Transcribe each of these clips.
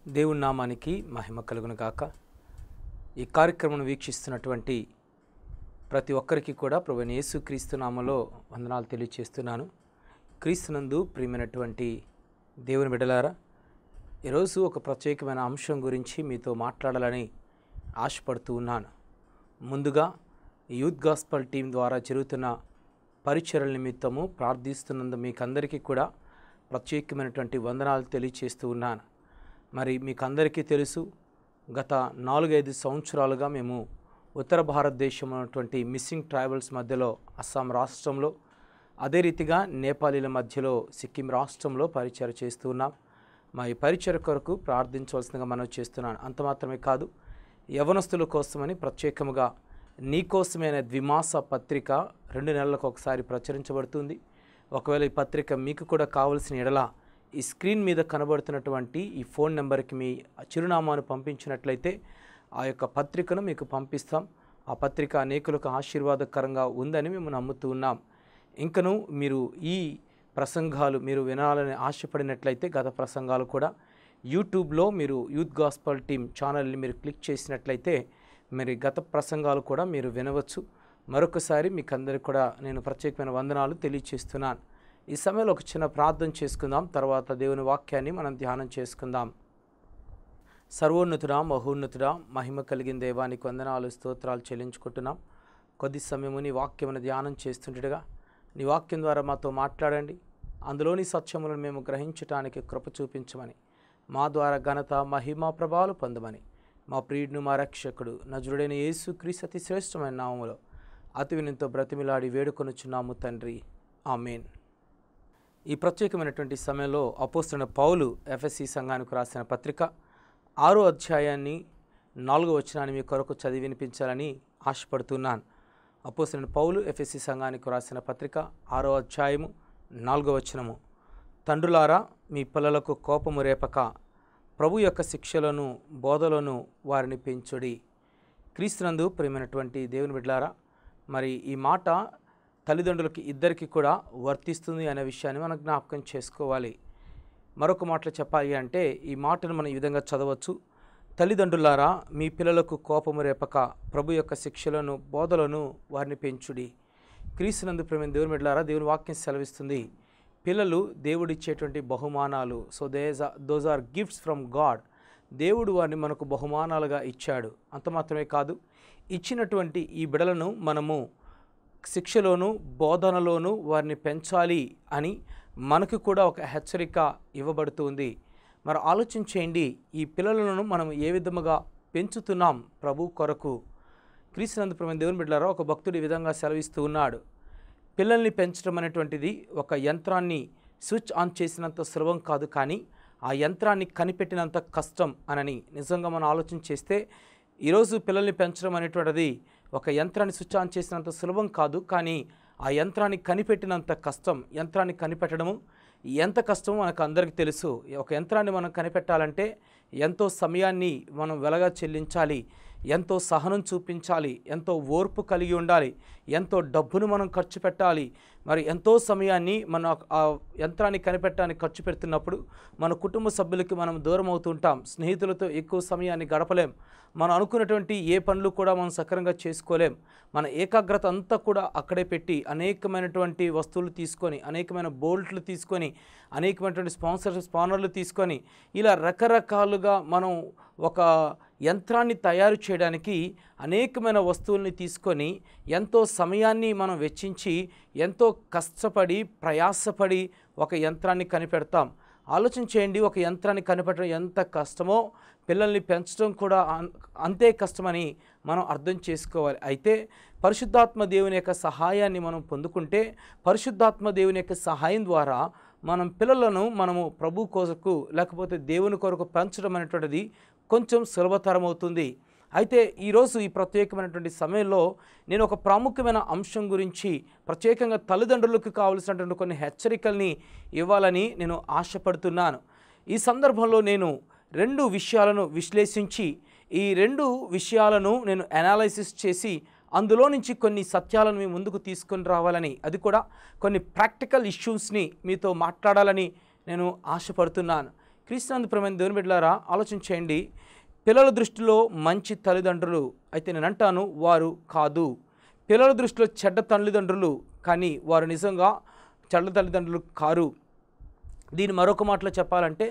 దేవుని నామానికి మహిమ కలుగును గాక ఈ కార్యక్రమం వీక్షిస్తున్నటువంటి ప్రతి ఒక్కరికి కూడా ప్రభు యేసు క్రీస్తు నామలో వందనాలు తెలియచేస్తున్నాను క్రీస్తునందు ప్రియమైనటువంటి దేవుని బిడలారా ఈరోజు ఒక ప్రత్యేకమైన అంశం గురించి మీతో మాట్లాడాలని ఆశపడుతూ ఉన్నాను ముందుగా ఈ యూత్ గాస్పల్ టీం ద్వారా జరుగుతున్న పరిచర్యల నిమిత్తము ప్రార్థిస్తున్నందు మీకు అందరికీ కూడా ప్రత్యేకమైనటువంటి వందనాలు తెలియచేస్తూ ఉన్నాను మరి మీకు అందరికీ తెలుసు గత నాలుగైదు సంవత్సరాలుగా మేము ఉత్తర భారతదేశం ఉన్నటువంటి మిస్సింగ్ ట్రైబల్స్ మధ్యలో అస్సాం రాష్ట్రంలో అదే రీతిగా నేపాలీల మధ్యలో సిక్కిం రాష్ట్రంలో పరిచయం చేస్తూ ఉన్నాం మా ఈ పరిచయ కొరకు ప్రార్థించవలసిందిగా మనం చేస్తున్నాను అంత మాత్రమే కాదు యవనస్తుల కోసమని ప్రత్యేకముగా నీకోసమైన ద్విమాస పత్రిక రెండు నెలలకు ఒకసారి ప్రచురించబడుతుంది ఒకవేళ ఈ పత్రిక మీకు కూడా కావలసిన ఎడల ఈ స్క్రీన్ మీద కనబడుతున్నటువంటి ఈ ఫోన్ నెంబర్కి మీ చిరునామాను పంపించినట్లయితే ఆ యొక్క పత్రికను మీకు పంపిస్తాం ఆ పత్రిక అనేకులకు ఆశీర్వాదకరంగా ఉందని మేము నమ్ముతూ ఉన్నాం ఇంకను మీరు ఈ ప్రసంగాలు మీరు వినాలని ఆశపడినట్లయితే గత ప్రసంగాలు కూడా యూట్యూబ్లో మీరు యూత్ గాస్పల్ టీమ్ ఛానల్ని మీరు క్లిక్ చేసినట్లయితే మరి గత ప్రసంగాలు కూడా మీరు వినవచ్చు మరొకసారి మీకు అందరికి కూడా నేను ప్రత్యేకమైన వందనాలు తెలియచేస్తున్నాను ఈ సమయంలో ఒక చిన్న ప్రార్థన చేసుకుందాం తర్వాత దేవుని వాక్యాన్ని మనం ధ్యానం చేసుకుందాం సర్వోన్నతుడా మహోన్నతుడా మహిమ కలిగిన దేవానికి వందనాలు స్తోత్రాలు చెల్లించుకుంటున్నాం కొద్ది సమయము నీ వాక్యమును ధ్యానం చేస్తుండగా నీ వాక్యం ద్వారా మాతో మాట్లాడండి అందులోని సత్యములను మేము గ్రహించటానికి కృప చూపించమని మా ద్వారా ఘనత మహిమ ప్రభావాలు పొందమని మా ప్రియుడును మా రక్షకుడు నజరుడైన యేసు క్రీస్తు అతి శ్రేష్టమైన నామములో అతి వినంతో బ్రతిమిలాడి వేడుకొనుచున్నాము తండ్రి ఆమెన్ ఈ ప్రత్యేకమైనటువంటి సమయంలో అపోస్తున్న పౌలు ఎఫ్ఎస్సి సంఘానికి రాసిన పత్రిక ఆరో అధ్యాయాన్ని నాలుగో వచనాన్ని మీ కొరకు చదివి వినిపించాలని ఆశపడుతున్నాను అపోస్తున్న పౌలు ఎఫ్ఎస్సి సంఘానికి రాసిన పత్రిక ఆరో అధ్యాయము నాలుగో వచనము తండ్రులారా మీ పిల్లలకు కోపము రేపక ప్రభు యొక్క శిక్షలను బోధలను వారిని పెంచుడి క్రీస్తునందు ప్రియమైనటువంటి దేవుని బిడ్డలారా మరి ఈ మాట తల్లిదండ్రులకి ఇద్దరికి కూడా వర్తిస్తుంది అనే విషయాన్ని మనం జ్ఞాపకం చేసుకోవాలి మరొక మాటలో చెప్పాలి అంటే ఈ మాటను మనం ఈ విధంగా చదవచ్చు తల్లిదండ్రులారా మీ పిల్లలకు కోపము రేపక ప్రభు యొక్క శిక్షలను బోధలను వారిని పెంచుడి క్రీస్తునందు ప్రేమ దేవుని బిడ్డలారా దేవుని వాక్యం సెలవిస్తుంది పిల్లలు దేవుడిచ్చేటువంటి బహుమానాలు so these those are gifts from God దేవుడు వారిని మనకు బహుమానాలుగా ఇచ్చాడు అంత మాత్రమే కాదు ఇచ్చినటువంటి ఈ బిడలను మనము శిక్షలోను బోధనలోను వారిని పెంచాలి అని మనకు కూడా ఒక హెచ్చరిక ఇవ్వబడుతుంది మరి ఆలోచించేయండి ఈ పిల్లలను మనం ఏ విధముగా పెంచుతున్నాం ప్రభు కొరకు క్రీస్తునందు ప్రమైన దేవుని బిడ్డారా ఒక భక్తుడు ఈ విధంగా సెలవిస్తూ ఉన్నాడు పిల్లల్ని పెంచడం అనేటువంటిది ఒక యంత్రాన్ని స్విచ్ ఆన్ చేసినంత సులభం కాదు కానీ ఆ యంత్రాన్ని కనిపెట్టినంత కష్టం అనని నిజంగా మనం ఆలోచన చేస్తే ఈరోజు పిల్లల్ని పెంచడం అనేటువంటిది ఒక యంత్రాన్ని స్విచ్ ఆన్ చేసినంత సులభం కాదు కానీ ఆ యంత్రాన్ని కనిపెట్టినంత కష్టం యంత్రాన్ని కనిపెట్టడము ఎంత కష్టమో మనకు అందరికీ తెలుసు ఒక యంత్రాన్ని మనం కనిపెట్టాలంటే ఎంతో సమయాన్ని మనం వెలగా చెల్లించాలి ఎంతో సహనం చూపించాలి ఎంతో ఓర్పు కలిగి ఉండాలి ఎంతో డబ్బును మనం ఖర్చు పెట్టాలి మరి ఎంతో సమయాన్ని మనం ఆ యంత్రాన్ని కనిపెట్టడానికి ఖర్చు పెడుతున్నప్పుడు మన కుటుంబ సభ్యులకి మనం దూరం అవుతుంటాం స్నేహితులతో ఎక్కువ సమయాన్ని గడపలేం మనం అనుకున్నటువంటి ఏ పనులు కూడా మనం సక్రంగా చేసుకోలేం మన ఏకాగ్రత అంతా కూడా అక్కడే పెట్టి అనేకమైనటువంటి వస్తువులు తీసుకొని అనేకమైన బోల్ట్లు తీసుకొని అనేకమైనటువంటి స్పాన్సర్ స్పానర్లు తీసుకొని ఇలా రకరకాలుగా మనం ఒక యంత్రాన్ని తయారు చేయడానికి అనేకమైన వస్తువుల్ని తీసుకొని ఎంతో సమయాన్ని మనం వెచ్చించి ఎంతో కష్టపడి ప్రయాసపడి ఒక యంత్రాన్ని కనిపెడతాం ఆలోచన చేయండి ఒక యంత్రాన్ని కనిపెట్టడం ఎంత కష్టమో పిల్లల్ని పెంచడం కూడా అన్- అంతే కష్టమని మనం అర్థం చేసుకోవాలి అయితే పరిశుద్ధాత్మ దేవుని యొక్క సహాయాన్ని మనం పొందుకుంటే పరిశుద్ధాత్మ దేవుని యొక్క సహాయం ద్వారా మనం పిల్లలను మనము ప్రభు కొరకు లేకపోతే దేవుని కొరకు పెంచడం అనేటువంటిది కొంచెం సులభతరం అవుతుంది అయితే ఈరోజు ఈ ప్రత్యేకమైనటువంటి సమయంలో నేను ఒక ప్రాముఖ్యమైన అంశం గురించి ప్రత్యేకంగా తల్లిదండ్రులకు కావలసినటువంటి కొన్ని హెచ్చరికల్ని ఇవ్వాలని నేను ఆశపడుతున్నాను ఈ సందర్భంలో నేను రెండు విషయాలను విశ్లేషించి ఈ రెండు విషయాలను నేను అనాలైసిస్ చేసి అందులో నుంచి కొన్ని సత్యాలను మీ ముందుకు తీసుకొని రావాలని అది కూడా కొన్ని ప్రాక్టికల్ ఇష్యూస్ని మీతో మాట్లాడాలని నేను ఆశపడుతున్నాను క్రీస్తునందు ప్రమైన దేవుని బిడ్డలారా ఆలోచించేయండి పిల్లల దృష్టిలో మంచి తల్లిదండ్రులు అయితే నేను అంటాను వారు కాదు పిల్లల దృష్టిలో చెడ్డ తల్లిదండ్రులు కానీ వారు నిజంగా చెడ్డ తల్లిదండ్రులు కారు దీని మరొక మాటలో చెప్పాలంటే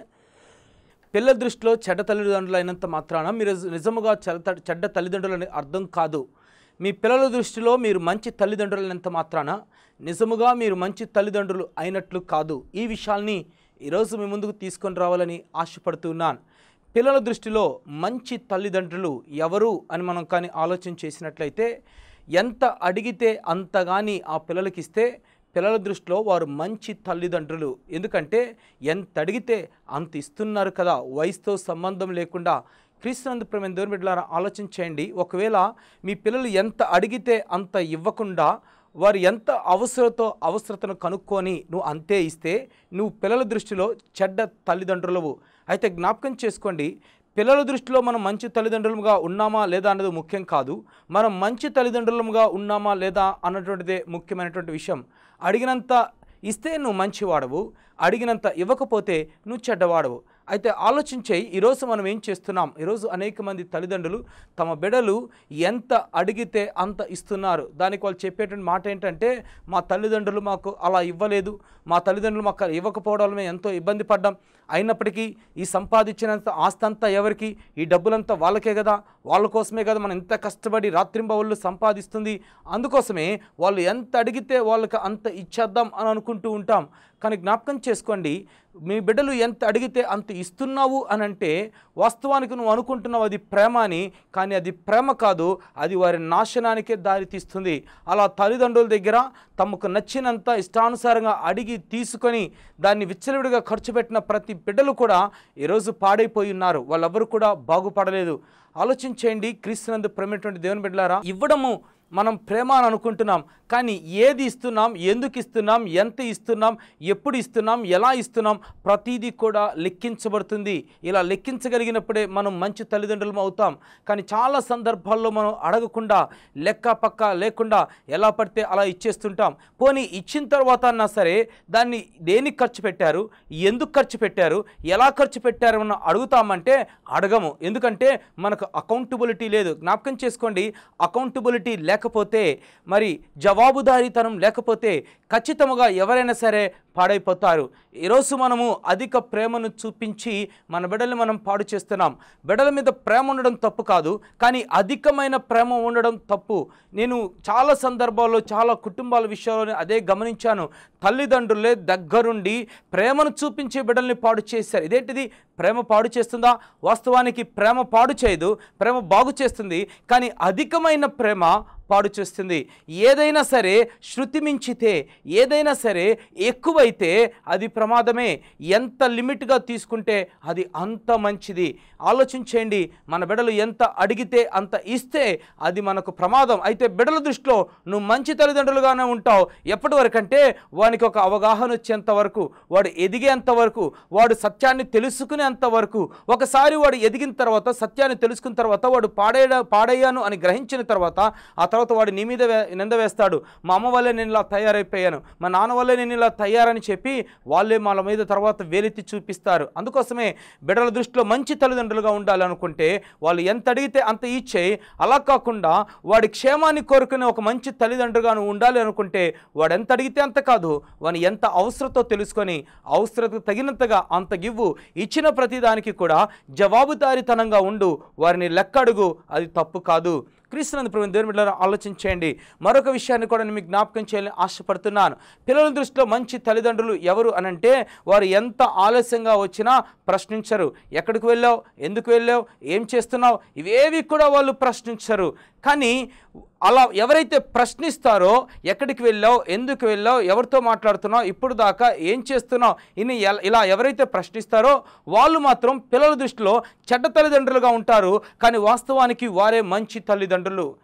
పిల్లల దృష్టిలో చెడ్డ తల్లిదండ్రులు అయినంత మాత్రాన మీరు నిజముగా చెడ్డ చెడ్డ తల్లిదండ్రులు అని అర్థం కాదు మీ పిల్లల దృష్టిలో మీరు మంచి తల్లిదండ్రులు అయినంత మాత్రాన నిజముగా మీరు మంచి తల్లిదండ్రులు అయినట్లు కాదు ఈ విషయాల్ని ఈరోజు మీ ముందుకు తీసుకొని రావాలని ఆశపడుతున్నాను పిల్లల దృష్టిలో మంచి తల్లిదండ్రులు ఎవరు అని మనం కానీ ఆలోచన చేసినట్లయితే ఎంత అడిగితే అంతగాని ఆ పిల్లలకి ఇస్తే పిల్లల దృష్టిలో వారు మంచి తల్లిదండ్రులు ఎందుకంటే ఎంత అడిగితే అంత ఇస్తున్నారు కదా వయసుతో సంబంధం లేకుండా క్రీస్తునందు ప్రేమ దేవుని బిడ్డలారా ఆలోచన చేయండి ఒకవేళ మీ పిల్లలు ఎంత అడిగితే అంత ఇవ్వకుండా వారు ఎంత అవసరతో అవసరతను కనుక్కొని నువ్వు అంతే ఇస్తే నువ్వు పిల్లల దృష్టిలో చెడ్డ తల్లిదండ్రులవు అయితే జ్ఞాపకం చేసుకోండి పిల్లల దృష్టిలో మనం మంచి తల్లిదండ్రులుగా ఉన్నామా లేదా అన్నది ముఖ్యం కాదు మనం మంచి తల్లిదండ్రులుగా ఉన్నామా లేదా అన్నటువంటిదే ముఖ్యమైనటువంటి విషయం అడిగినంత ఇస్తే నువ్వు మంచివాడవు అడిగినంత ఇవ్వకపోతే నువ్వు చెడ్డవాడవు అయితే ఆలోచించే ఈరోజు మనం ఏం చేస్తున్నాం ఈరోజు అనేక మంది తల్లిదండ్రులు తమ బిడలు ఎంత అడిగితే అంత ఇస్తున్నారు దానికి వాళ్ళు చెప్పేటువంటి మాట ఏంటంటే మా తల్లిదండ్రులు మాకు అలా ఇవ్వలేదు మా తల్లిదండ్రులు మాకు అలా ఇవ్వకపోవడం వల్ల మేము ఎంతో ఇబ్బంది పడ్డాం అయినప్పటికీ ఈ సంపాదించినంత ఆస్తి అంతా ఎవరికి ఈ డబ్బులంతా వాళ్ళకే కదా వాళ్ళ కోసమే కదా మనం ఎంత కష్టపడి రాత్రింబవళ్ళు సంపాదిస్తుంది అందుకోసమే వాళ్ళు ఎంత అడిగితే వాళ్ళకి అంత ఇచ్చేద్దాం అని అనుకుంటూ ఉంటాం కానీ జ్ఞాపకం చేసుకోండి మీ బిడ్డలు ఎంత అడిగితే అంత ఇస్తున్నావు అని అంటే వాస్తవానికి నువ్వు అనుకుంటున్నావు అది ప్రేమ అని కానీ అది ప్రేమ కాదు అది వారి నాశనానికే దారి తీస్తుంది అలా తల్లిదండ్రుల దగ్గర తమకు నచ్చినంత ఇష్టానుసారంగా అడిగి తీసుకొని దాన్ని విచ్చలవిడిగా ఖర్చు పెట్టిన ప్రతి బిడ్డలు కూడా ఈరోజు పాడైపోయి ఉన్నారు వాళ్ళెవ్వరు కూడా బాగుపడలేదు ఆలోచించేయండి క్రీస్తునందు ప్రేమటువంటి దేవుని బిడ్డలారా ఇవ్వడము మనం ప్రేమ అని అనుకుంటున్నాం కానీ ఏది ఇస్తున్నాం ఎందుకు ఇస్తున్నాం ఎంత ఇస్తున్నాం ఎప్పుడు ఇస్తున్నాం ఎలా ఇస్తున్నాం ప్రతిదీ కూడా లెక్కించబడుతుంది ఇలా లెక్కించగలిగినప్పుడే మనం మంచి తల్లిదండ్రులం అవుతాం కానీ చాలా సందర్భాల్లో మనం అడగకుండా లెక్క పక్క లేకుండా ఎలా పడితే అలా ఇచ్చేస్తుంటాం పోనీ ఇచ్చిన తర్వాత అన్నా సరే దాన్ని దేనికి ఖర్చు పెట్టారు ఎందుకు ఖర్చు పెట్టారు ఎలా ఖర్చు పెట్టారు అని అడుగుతామంటే అడగము ఎందుకంటే మనకు అకౌంటబిలిటీ లేదు జ్ఞాపకం చేసుకోండి అకౌంటబిలిటీ లేకపోతే మరి జవాబుదారీతనం లేకపోతే ఖచ్చితంగా ఎవరైనా సరే పాడైపోతారు ఈరోజు మనము అధిక ప్రేమను చూపించి మన బిడ్డల్ని మనం పాడు చేస్తున్నాం బిడ్డల మీద ప్రేమ ఉండడం తప్పు కాదు కానీ అధికమైన ప్రేమ ఉండడం తప్పు నేను చాలా సందర్భాల్లో చాలా కుటుంబాల విషయాల్లో అదే గమనించాను తల్లిదండ్రులే దగ్గరుండి ప్రేమను చూపించే బిడ్డల్ని పాడు చేశారు ఇదేంటిది ప్రేమ పాడు చేస్తుందా వాస్తవానికి ప్రేమ పాడు చేయదు ప్రేమ బాగు చేస్తుంది కానీ అధికమైన ప్రేమ పాడు చేస్తుంది ఏదైనా సరే శృతి మించితే ఏదైనా సరే ఎక్కువైతే అది ప్రమాదమే ఎంత లిమిట్గా తీసుకుంటే అది అంత మంచిది ఆలోచించేయండి మన బిడలు ఎంత అడిగితే అంత ఇస్తే అది మనకు ప్రమాదం అయితే బిడల దృష్టిలో నువ్వు మంచి తల్లిదండ్రులుగానే ఉంటావు ఎప్పటి వరకు అంటే వానికి ఒక అవగాహన వచ్చేంత వరకు వాడు ఎదిగేంత వరకు వాడు సత్యాన్ని తెలుసుకునేంత వరకు ఒకసారి వాడు ఎదిగిన తర్వాత సత్యాన్ని తెలుసుకున్న తర్వాత వాడు పాడేయ పాడయ్యాను అని గ్రహించిన తర్వాత ఆ తర్వాత వాడు నీ మీద వే- నింద వేస్తాడు మా అమ్మ వల్లే నేను ఇలా తయారైపోయాను మా నాన్న వల్లే నేను ఇలా తయారని చెప్పి వాళ్ళే వాళ్ళ మీద తర్వాత వేలెత్తి చూపిస్తారు అందుకోసమే బిడ్డల దృష్టిలో మంచి తల్లిదండ్రులుగా ఉండాలనుకుంటే వాళ్ళు ఎంత అడిగితే అంత ఇచ్చే అలా కాకుండా వాడి క్షేమాన్ని కోరుకునే ఒక మంచి తల్లిదండ్రులుగా నువ్వు ఉండాలి అనుకుంటే వాడు ఎంత అడిగితే అంత కాదు వాని ఎంత అవసరతో తెలుసుకొని అవసరతకు తగినంతగా అంత గివ్వు ఇచ్చిన ప్రతిదానికి కూడా జవాబుదారీతనంగా ఉండు వారిని లెక్కడుగు అది తప్పు కాదు క్రీస్తునందు ప్రభు దేవుని బిడ్డలారా ఆలోచించేయండి మరొక విషయాన్ని కూడా నేను మీకు జ్ఞాపకం చేయాలని ఆశపడుతున్నాను పిల్లల దృష్టిలో మంచి తల్లిదండ్రులు ఎవరు అనంటే వారు ఎంత ఆలస్యంగా వచ్చినా ప్రశ్నించరు ఎక్కడికి వెళ్ళావు ఎందుకు వెళ్ళావు ఏం చేస్తున్నావు ఇవేవి కూడా వాళ్ళు ప్రశ్నించరు కానీ అలా ఎవరైతే ప్రశ్నిస్తారో ఎక్కడికి వెళ్ళావు ఎందుకు వెళ్ళావు ఎవరితో మాట్లాడుతున్నావు ఇప్పుడు దాకా ఏం చేస్తున్నావు ఇని ఎల- ఇలా ఎవరైతే ప్రశ్నిస్తారో వాళ్ళు మాత్రం పిల్లల దృష్టిలో చెడ్డ తల్లిదండ్రులుగా ఉంటారు కానీ వాస్తవానికి వారే మంచి తల్లిదండ్రులు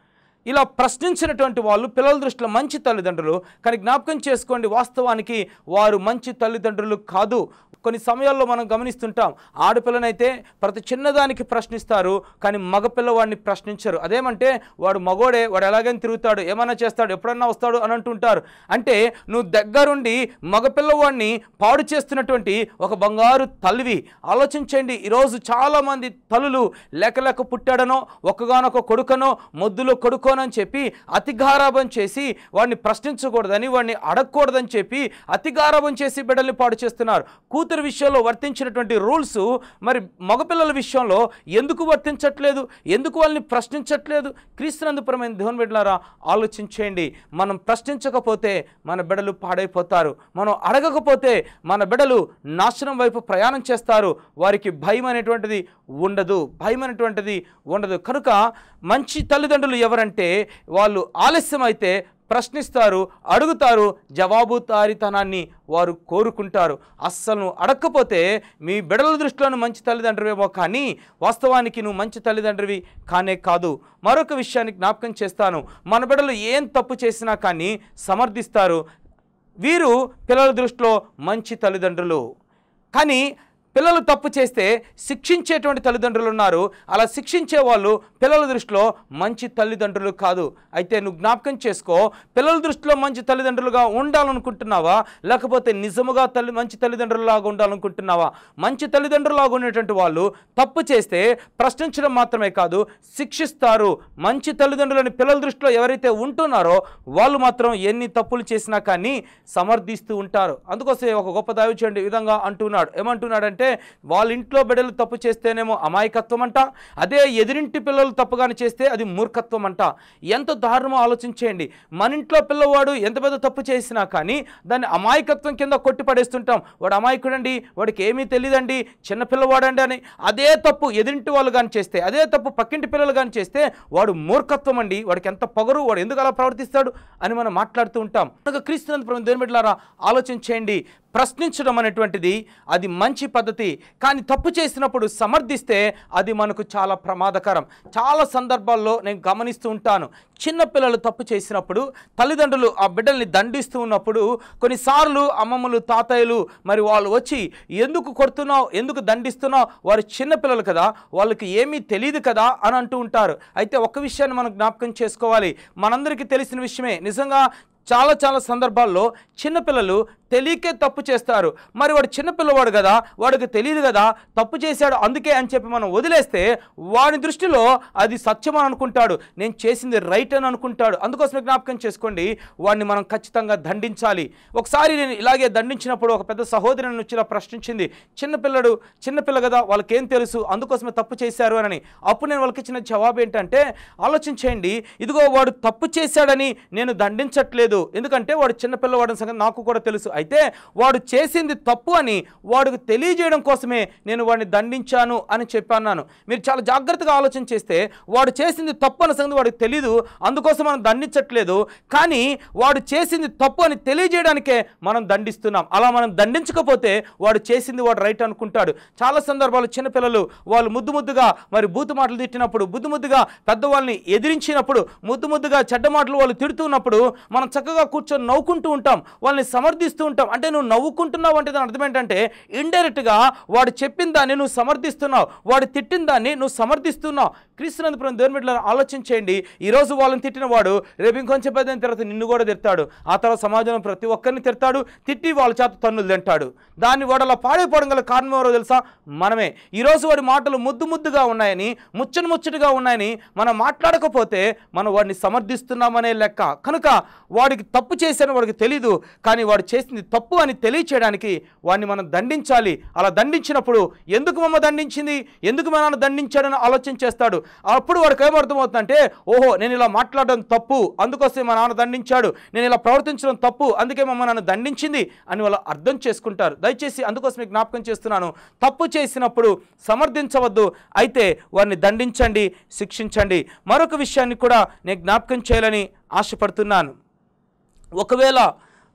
ఇలా ప్రశ్నించినటువంటి వాళ్ళు పిల్లల దృష్టిలో మంచి తల్లిదండ్రులు కానీ జ్ఞాపకం చేసుకోండి వాస్తవానికి వారు మంచి తల్లిదండ్రులు కాదు కొన్ని సమయాల్లో మనం గమనిస్తుంటాం ఆడపిల్లనైతే ప్రతి చిన్నదానికి ప్రశ్నిస్తారు కానీ మగపిల్లవాడిని ప్రశ్నించరు అదేమంటే వాడు మగోడే వాడు ఎలాగైనా తిరుగుతాడు ఏమైనా చేస్తాడు ఎప్పుడన్నా వస్తాడు అని అంటుంటారు అంటే నువ్వు దగ్గరుండి మగపిల్లవాడిని పాడు చేస్తున్నటువంటి ఒక బంగారు తల్లివి ఆలోచించండి ఈరోజు చాలామంది తల్లులు లేక లేక పుట్టాడనో ఒక్కగానొక కొడుకనో మొద్దులో కొడుకోనని చెప్పి అతిగారాభం చేసి వాడిని ప్రశ్నించకూడదని వాడిని అడగకూడదని చెప్పి అతిగారాభం చేసి బిడ్డల్ని పాడు చేస్తున్నారు కూతురు విషయంలో వర్తించినటువంటి రూల్స్ మరి మగపిల్లల విషయంలో ఎందుకు వర్తించట్లేదు ఎందుకు వాళ్ళని ప్రశ్నించట్లేదు క్రీస్తునందుపురమైన దేవుని బిడ్డలారా ఆలోచించేయండి మనం ప్రశ్నించకపోతే మన బిడ్డలు పాడైపోతారు మనం అడగకపోతే మన బిడ్డలు నాశనం వైపు ప్రయాణం చేస్తారు వారికి భయం అనేటువంటిది ఉండదు భయం అనేటువంటిది ఉండదు కనుక మంచి తల్లిదండ్రులు ఎవరంటే వాళ్ళు ఆలస్యం అయితే ప్రశ్నిస్తారు అడుగుతారు జవాబుదారితనాన్ని వారు కోరుకుంటారు అస్సలు నువ్వు అడగకపోతే మీ బిడల దృష్టిలోను మంచి తల్లిదండ్రువేమో కానీ వాస్తవానికి నువ్వు మంచి తల్లిదండ్రివి కానే కాదు మరొక విషయాన్ని జ్ఞాపకం చేస్తాను మన బిడలు ఏం తప్పు చేసినా కానీ సమర్థిస్తారు వీరు పిల్లల దృష్టిలో మంచి తల్లిదండ్రులు కానీ పిల్లలు తప్పు చేస్తే శిక్షించేటువంటి తల్లిదండ్రులు ఉన్నారు అలా శిక్షించే వాళ్ళు పిల్లల దృష్టిలో మంచి తల్లిదండ్రులు కాదు అయితే నువ్వు జ్ఞాపకం చేసుకో పిల్లల దృష్టిలో మంచి తల్లిదండ్రులుగా ఉండాలనుకుంటున్నావా లేకపోతే నిజముగా తల్లి మంచి తల్లిదండ్రులలాగా ఉండాలనుకుంటున్నావా మంచి తల్లిదండ్రులాగా ఉండేటువంటి వాళ్ళు తప్పు చేస్తే ప్రశ్నించడం మాత్రమే కాదు శిక్షిస్తారు మంచి తల్లిదండ్రులని పిల్లల దృష్టిలో ఎవరైతే ఉంటున్నారో వాళ్ళు మాత్రం ఎన్ని తప్పులు చేసినా కానీ సమర్థిస్తూ ఉంటారు అందుకోసమే ఒక గొప్ప దైవచేయండి ఈ విధంగా అంటున్నాడు ఏమంటున్నాడంటే వాళ్ళ ఇంట్లో బిడ్డలు తప్పు చేస్తేనేమో అమాయకత్వం అంట అదే ఎదిరింటి పిల్లలు తప్పుగాని చేస్తే అది మూర్ఖత్వం అంట ఎంత దారుణమో ఆలోచించేయండి మన ఇంట్లో పిల్లవాడు ఎంత పెద్ద తప్పు చేసినా కానీ దాన్ని అమాయకత్వం కింద కొట్టి పడేస్తుంటాం వాడు అమాయకుడండి వాడికి ఏమీ తెలియదండి చిన్న పిల్లవాడండి అని అదే తప్పు ఎదిరింటి వాళ్ళు కానీ చేస్తే అదే తప్పు పక్కింటి పిల్లలు కానీ చేస్తే వాడు మూర్ఖత్వం అండి వాడికి ఎంత పొగరు వాడు ఎందుకు అలా ప్రవర్తిస్తాడు అని మనం మాట్లాడుతూ ఉంటాం కనుక క్రీస్తునందు ప్రభు దేని బిడ్డలారా ఆలోచించేయండి ప్రశ్నించడం అనేటువంటిది అది మంచి పద్ధతి కానీ తప్పు చేసినప్పుడు సమర్థిస్తే అది మనకు చాలా ప్రమాదకరం చాలా సందర్భాల్లో నేను గమనిస్తూ ఉంటాను చిన్న పిల్లలు తప్పు చేసినప్పుడు తల్లిదండ్రులు ఆ బిడ్డల్ని దండిస్తూ ఉన్నప్పుడు కొన్నిసార్లు అమ్మమ్మలు తాతయ్యలు మరి వాళ్ళు వచ్చి ఎందుకు కొడుతున్నావు ఎందుకు దండిస్తున్నావు వారు చిన్న పిల్లలు కదా వాళ్ళకి ఏమీ తెలియదు కదా అని అంటూ ఉంటారు అయితే ఒక విషయాన్ని మనం జ్ఞాపకం చేసుకోవాలి మనందరికీ తెలిసిన విషయమే నిజంగా చాలా చాలా సందర్భాల్లో చిన్నపిల్లలు తెలియకే తప్పు చేస్తారు మరి వాడు చిన్నపిల్లవాడు కదా వాడికి తెలియదు కదా తప్పు చేశాడు అందుకే అని చెప్పి మనం వదిలేస్తే వాడి దృష్టిలో అది సత్యం అని అనుకుంటాడు నేను చేసింది రైట్ అని అనుకుంటాడు అందుకోసమే జ్ఞాపకం చేసుకోండి వాడిని మనం ఖచ్చితంగా దండించాలి ఒకసారి నేను ఇలాగే దండించినప్పుడు ఒక పెద్ద సహోదరి నన్ను వచ్చి ఇలా ప్రశ్నించింది చిన్నపిల్లడు చిన్నపిల్ల కదా వాళ్ళకేం తెలుసు అందుకోసమే తప్పు చేశారు అని అప్పుడు నేను వాళ్ళకి ఇచ్చిన జవాబు ఏంటంటే ఆలోచించేయండి ఇదిగో వాడు తప్పు చేశాడని నేను దండించట్లేదు ఎందుకంటే వాడు చిన్నపిల్లవాడిన సంగతి నాకు కూడా తెలుసు అయితే వాడు చేసింది తప్పు అని వాడికి తెలియజేయడం కోసమే నేను వాడిని దండించాను అని చెప్పన్నాను మీరు చాలా జాగ్రత్తగా ఆలోచన చేస్తే వాడు చేసింది తప్పు అన్న సంగతి వాడికి తెలియదు అందుకోసం మనం దండించట్లేదు కానీ వాడు చేసింది తప్పు అని తెలియజేయడానికే మనం దండిస్తున్నాం అలా మనం దండించకపోతే వాడు చేసింది వాడు రైట్ అనుకుంటాడు చాలా సందర్భాలు చిన్నపిల్లలు వాళ్ళు ముద్దు ముద్దుగా మరి బూతు మాటలు తిట్టినప్పుడు ముద్దు ముద్దుగా పెద్దవాళ్ళని ఎదిరించినప్పుడు ముద్దు ముద్దుగా చెడ్డ మాటలు వాళ్ళు తిడుతున్నప్పుడు మనం చక్కగా కూర్చొని నవ్వుకుంటూ ఉంటాం వాళ్ళని సమర్థిస్తూ ఉంటాం అంటే నువ్వు నవ్వుకుంటున్నావు అంటే దాని అర్థం ఏంటంటే ఇండైరెక్ట్గా వాడు చెప్పిన దాన్ని నువ్వు సమర్థిస్తున్నావు వాడు తిట్టిన దాన్ని నువ్వు సమర్థిస్తున్నావు క్రీస్తునందుపురం దేవుని బిడ్డలను ఆలోచించేయండి ఈరోజు వాళ్ళని తిట్టిన వాడు రేపు ఇంకొంచెం పెద్ద అయిన తర్వాత నిన్ను కూడా తిడతాడు ఆ తర్వాత సమాజంలో ప్రతి ఒక్కరిని తిడతాడు తిట్టి వాళ్ళ చేత తన్నులు తింటాడు దాన్ని వాడు అలా పాడైపోవడం గల కారణం ఎవరో తెలుసా మనమే ఈరోజు వాడి మాటలు ముద్దు ముద్దుగా ఉన్నాయని ముచ్చని ముచ్చటిగా ఉన్నాయని మనం మాట్లాడకపోతే మనం వాడిని సమర్థిస్తున్నామనే లెక్క కనుక వాడికి తప్పు చేశాను వాడికి తెలీదు కానీ వాడు చేసింది తప్పు అని తెలియచేయడానికి వాడిని మనం దండించాలి అలా దండించినప్పుడు ఎందుకు మమ్మ దండించింది ఎందుకు మా నాన్న దండించాడని ఆలోచన చేస్తాడు అప్పుడు వాడికి ఏమర్థమవుతుందంటే ఓహో నేను ఇలా మాట్లాడడం తప్పు అందుకోసం మా నాన్న దండించాడు నేను ఇలా ప్రవర్తించడం తప్పు అందుకే మమ్మ నన్ను దండించింది అని వాళ్ళు అర్థం చేసుకుంటారు దయచేసి అందుకోసం మీకు జ్ఞాపకం చేస్తున్నాను తప్పు చేసినప్పుడు సమర్థించవద్దు అయితే వారిని దండించండి శిక్షించండి మరొక విషయాన్ని కూడా నేను జ్ఞాపకం చేయాలని ఆశపడుతున్నాను ఒకవేళ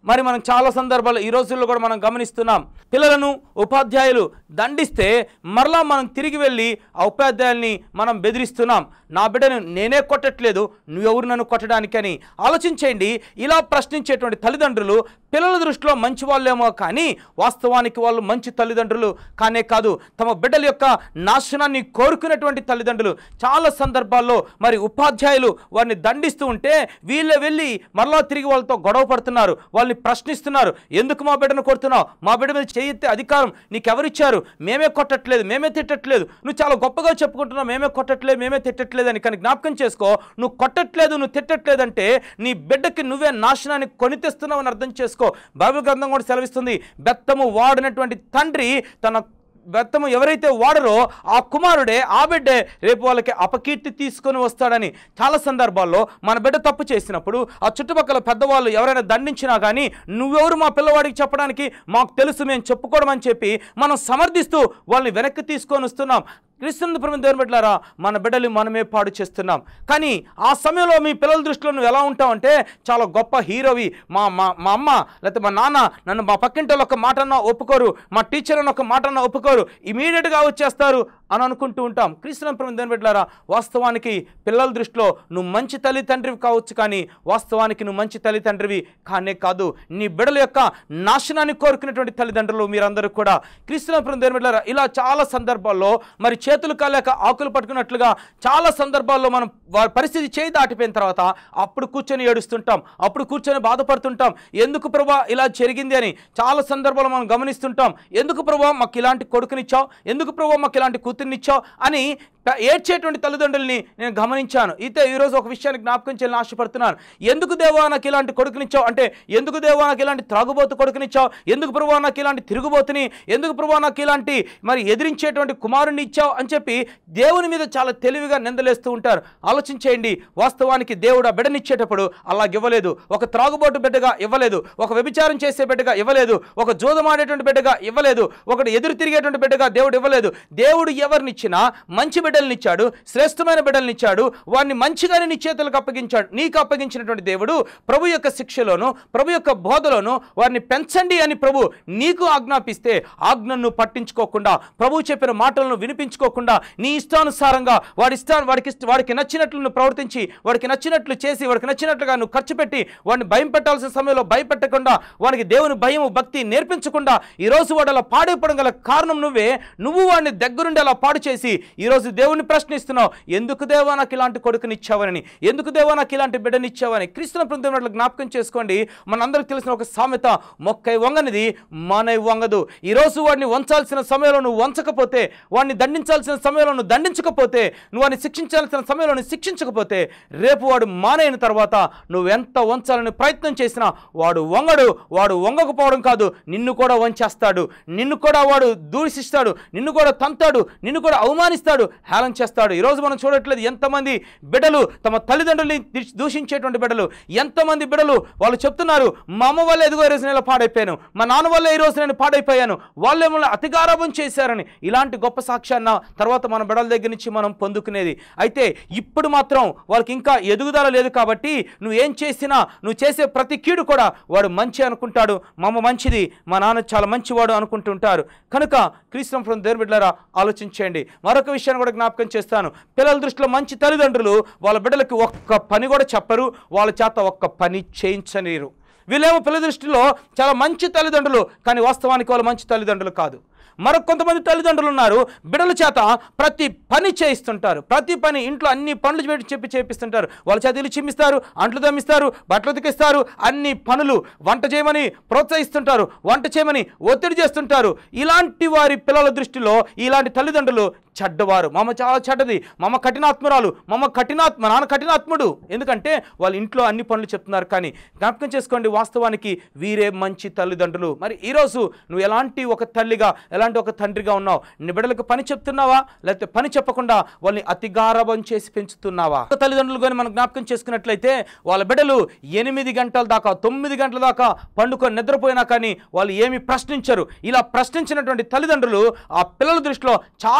మరి మనం చాలా సందర్భాలు ఈ రోజుల్లో కూడా మనం గమనిస్తున్నాం పిల్లలను ఉపాధ్యాయులు దండిస్తే మరలా మనం తిరిగి వెళ్ళి ఆ ఉపాధ్యాయుల్ని మనం బెదిరిస్తున్నాం నా బిడ్డను నేనే కొట్టట్లేదు నువ్వెవరు నన్ను కొట్టడానికని ఆలోచించేయండి ఇలా ప్రశ్నించేటువంటి తల్లిదండ్రులు పిల్లల దృష్టిలో మంచి వాళ్ళేమో కానీ వాస్తవానికి వాళ్ళు మంచి తల్లిదండ్రులు కానే కాదు తమ బిడ్డల యొక్క నాశనాన్ని కోరుకునేటువంటి తల్లిదండ్రులు చాలా సందర్భాల్లో మరి ఉపాధ్యాయులు వారిని దండిస్తూ ఉంటే వీళ్ళే వెళ్ళి మరలా తిరిగి వాళ్ళతో గొడవ పడుతున్నారు వాళ్ళని ప్రశ్నిస్తున్నారు ఎందుకు మా బిడ్డను కొడుతున్నావు మా బిడ్డ మీద చేయెత్తే అధికారం నీకెవరిచ్చారు మేమే కొట్టట్లేదు మేమే తిట్టట్లేదు నువ్వు చాలా గొప్పగా చెప్పుకుంటున్నావు మేమే కొట్టట్లేదు మేమే తిట్టట్లేదు అని కానీ జ్ఞాపకం చేసుకో నువ్వు కొట్టట్లేదు నువ్వు తిట్టట్లేదంటే నీ బిడ్డకి నువ్వే నాశనాన్ని కొని తెస్తున్నావు అని అర్థం చేసుకో బైబిల్ గ్రంథం కూడా సెలవిస్తుంది బెత్తము వాడినటువంటి తండ్రి తన బెత్తము ఎవరైతే వాడరో ఆ కుమారుడే ఆ బిడ్డే రేపు వాళ్ళకి అపకీర్తి తీసుకొని వస్తాడని చాలా సందర్భాల్లో మన బిడ్డ తప్పు చేసినప్పుడు ఆ చుట్టుపక్కల పెద్దవాళ్ళు ఎవరైనా దండించినా కానీ నువ్వెవరు మా పిల్లవాడికి చెప్పడానికి మాకు తెలుసు మేము చెప్పుకోవడం అని చెప్పి మనం సమర్థిస్తూ వాళ్ళని వెనక్కి తీసుకొని వస్తున్నాం క్రీస్తుని ప్రేమ దేవుని బిడ్డలారా మన బిడ్డలు మనమే పాడు చేస్తున్నాం కానీ ఆ సమయంలో మీ పిల్లల దృష్టిలో నువ్వు ఎలా ఉంటావంటే చాలా గొప్ప హీరోవి మా మా మా అమ్మ లేకపోతే మా నాన్న నన్ను మా పక్కింటి వాళ్ళు ఒక మాట అన్నా ఒప్పుకోరు మా టీచర్ అని ఒక మాట అన్నా ఒప్పుకోరు ఇమీడియట్గా వచ్చేస్తారు అని అనుకుంటూ ఉంటాం క్రీస్తుని ప్రేమ దేవుని బిడ్డలారా వాస్తవానికి పిల్లల దృష్టిలో నువ్వు మంచి తల్లి తండ్రివి కావచ్చు కానీ వాస్తవానికి నువ్వు మంచి తల్లి తండ్రివి కానే కాదు నీ బిడ్డల యొక్క నాశనాన్ని కోరుకునేటువంటి తల్లిదండ్రులు మీరందరూ కూడా క్రీస్తుని ప్రేమ దేవుని బిడ్డలారా ఇలా చాలా సందర్భాల్లో మరి చేతులు కాలేక ఆకులు పట్టుకున్నట్లుగా చాలా సందర్భాల్లో మనం వారి పరిస్థితి చేయి దాటిపోయిన తర్వాత అప్పుడు కూర్చొని ఏడుస్తుంటాం అప్పుడు కూర్చొని బాధపడుతుంటాం ఎందుకు ప్రభా ఇలా జరిగింది అని చాలా సందర్భాల్లో మనం గమనిస్తుంటాం ఎందుకు ప్రభా మాకు ఇలాంటి కొడుకునిచ్చావు ఎందుకు ప్రభా మాకు ఇలాంటి కూతుర్నిచ్చావు అని ప- ఏడ్చేటువంటి తల్లిదండ్రుల్ని నేను గమనించాను అయితే ఈరోజు ఒక విషయాన్ని జ్ఞాపకం చేయాలని ఆశపడుతున్నాను ఎందుకు దేవా నాకు ఇలాంటి కొడుకునిచ్చావు అంటే ఎందుకు దేవా నాకు ఇలాంటి త్రాగుబోతు కొడుకునిచ్చావు ఎందుకు ప్రభా నాకు ఇలాంటి తిరుగుబోతుని ఎందుకు ప్రభా నాకు ఇలాంటి మరి ఎదిరించేటువంటి కుమారుని ఇచ్చావు అని చెప్పి దేవుని మీద చాలా తెలివిగా నిందలేస్తూ ఉంటారు ఆలోచించేయండి వాస్తవానికి దేవుడు ఆ బిడ్డనిచ్చేటప్పుడు అలాగ ఇవ్వలేదు ఒక త్రాగుబోటు బిడ్డగా ఇవ్వలేదు ఒక వ్యభిచారం చేసే బిడ్డగా ఇవ్వలేదు ఒక జోదమాడేటువంటి బిడ్డగా ఇవ్వలేదు ఒకటి ఎదురు తిరిగేటువంటి బిడ్డగా దేవుడు ఇవ్వలేదు దేవుడు ఎవరినిచ్చినా మంచి బిడ్డలనిచ్చాడు శ్రేష్టమైన బిడ్డలనిచ్చాడు వారిని మంచిగానే నీ చేతులకు అప్పగించాడు నీకు అప్పగించినటువంటి దేవుడు ప్రభు యొక్క శిక్షలోను ప్రభు యొక్క బోధలోను వారిని పెంచండి అని ప్రభు నీకు ఆజ్ఞాపిస్తే ఆజ్ఞను పట్టించుకోకుండా ప్రభు చెప్పిన మాటలను వినిపించుకోకుండా నీ ఇష్టానుసారంగా వాడి ఇష్టా వాడికి ఇష్ట- వాడికి నచ్చినట్లు నువ్వు ప్రవర్తించి వాడికి నచ్చినట్లు చేసి వాడికి నచ్చినట్లుగా నువ్వు ఖర్చు పెట్టి వాడిని భయం పెట్టాల్సిన సమయంలో భయపెట్టకుండా వాడికి దేవుని భయం భక్తి నేర్పించకుండా ఈ రోజు వాడు అలా పాడైపోవడం గల కారణం నువ్వే నువ్వు వాడిని దగ్గరుండి అలా పాడు చేసి ఈరోజు దేవుని ప్రశ్నిస్తున్నావు ఎందుకు దేవా నాకు ఇలాంటి కొడుకునిచ్చావని ఎందుకు దేవా నాకు ఇలాంటి బిడ్డనిచ్చావని క్రీస్తున బృందం జ్ఞాపకం చేసుకోండి మనందరికి తెలిసిన ఒక సామెత మొక్కై వంగనిది మానై వంగదు ఈరోజు వాడిని వంచాల్సిన సమయంలో నువ్వు వంచకపోతే వాడిని దండించాల్సిన సమయంలో నువ్వు దండించకపోతే నువ్వు వాడిని శిక్షించాల్సిన సమయంలో నువ్వు శిక్షించకపోతే రేపు వాడు మానైన తర్వాత నువ్వు ఎంత వంచాలని ప్రయత్నం చేసినా వాడు వంగడు వాడు వంగకపోవడం కాదు నిన్ను కూడా వంచేస్తాడు నిన్ను కూడా వాడు దూషిస్తాడు నిన్ను కూడా తంతాడు నిన్ను కూడా అవమానిస్తాడు హేళన చేస్తాడు ఈరోజు మనం చూడట్లేదు ఎంతమంది బిడ్డలు తమ తల్లిదండ్రుల్ని దిష్- దూషించేటువంటి బిడ్డలు ఎంతమంది బిడ్డలు వాళ్ళు చెప్తున్నారు మా అమ్మ వల్ల ఎదుగో ఈ రోజు నేను ఇలా పాడైపోయాను మా నాన్న వల్ల ఈ రోజు నేను పాడైపోయాను వాళ్ళు ఏమన్నా అతిగారాభం చేశారని ఇలాంటి గొప్ప సాక్ష్యాన్న తర్వాత మన బిడ్డల దగ్గర నుంచి మనం పొందుకునేది అయితే ఇప్పుడు మాత్రం వాళ్ళకి ఇంకా ఎదుగుదల లేదు కాబట్టి నువ్వు ఏం చేసినా నువ్వు చేసే ప్రతి కీడు కూడా వాడు మంచి అనుకుంటాడు మా అమ్మ మంచిది మా నాన్న చాలా మంచివాడు అనుకుంటుంటారు కనుక క్రీస్తు దేవుని బిడ్డలారా ఆలోచించండి మరొక విషయాన్ని కూడా జ్ఞాపకం చేస్తాను పిల్లల దృష్టిలో మంచి తల్లిదండ్రులు వాళ్ళ బిడ్డలకి ఒక్క పని కూడా చెప్పరు వాళ్ళ చేత ఒక్క పని చేయించనీరు వీళ్ళేమో పిల్లల దృష్టిలో చాలా మంచి తల్లిదండ్రులు కానీ వాస్తవానికి వాళ్ళు మంచి తల్లిదండ్రులు కాదు మరొక కొంతమంది తల్లిదండ్రులు ఉన్నారు బిడ్డల చేత ప్రతి పని చేయిస్తుంటారు ప్రతి పని ఇంట్లో అన్ని పనులు పెట్టి చెప్పి చేపిస్తుంటారు వాళ్ళ చేత ఇల్లు చిమ్మిస్తారు అంట్లు దమ్మిస్తారు బట్టలు ఉతికిస్తారు అన్ని పనులు వంట చేయమని ప్రోత్సహిస్తుంటారు వంట చేయమని ఒత్తిడి చేస్తుంటారు ఇలాంటి వారి పిల్లల దృష్టిలో ఇలాంటి తల్లిదండ్రులు చెడ్డవారు మా అమ్మ చాలా చెడ్డది మా అమ్మ కఠినాత్మరాలు మా అమ్మ కఠినాత్మ మా నాన్న కఠినాత్ముడు ఎందుకంటే వాళ్ళ ఇంట్లో అన్ని పనులు చెప్తున్నారు కానీ జ్ఞాపకం చేసుకోండి వాస్తవానికి వీరే మంచి తల్లిదండ్రులు మరి ఈరోజు నువ్వు ఎలాంటి ఒక తల్లిగా ఎలాంటి ఒక తండ్రిగా ఉన్నావు నీ బిడ్డలకు పని చెప్తున్నావా లేకపోతే పని చెప్పకుండా వాళ్ళని అతిగారభం చేసి పెంచుతున్నావా ఒక తల్లిదండ్రులు కానీ మనం జ్ఞాపకం చేసుకున్నట్లయితే వాళ్ళ బిడ్డలు ఎనిమిది గంటల దాకా తొమ్మిది గంటల దాకా పండుకొని నిద్రపోయినా కానీ వాళ్ళు ఏమి ప్రశ్నించరు ఇలా ప్రశ్నించినటువంటి తల్లిదండ్రులు ఆ పిల్లల దృష్టిలో చాలా మంచి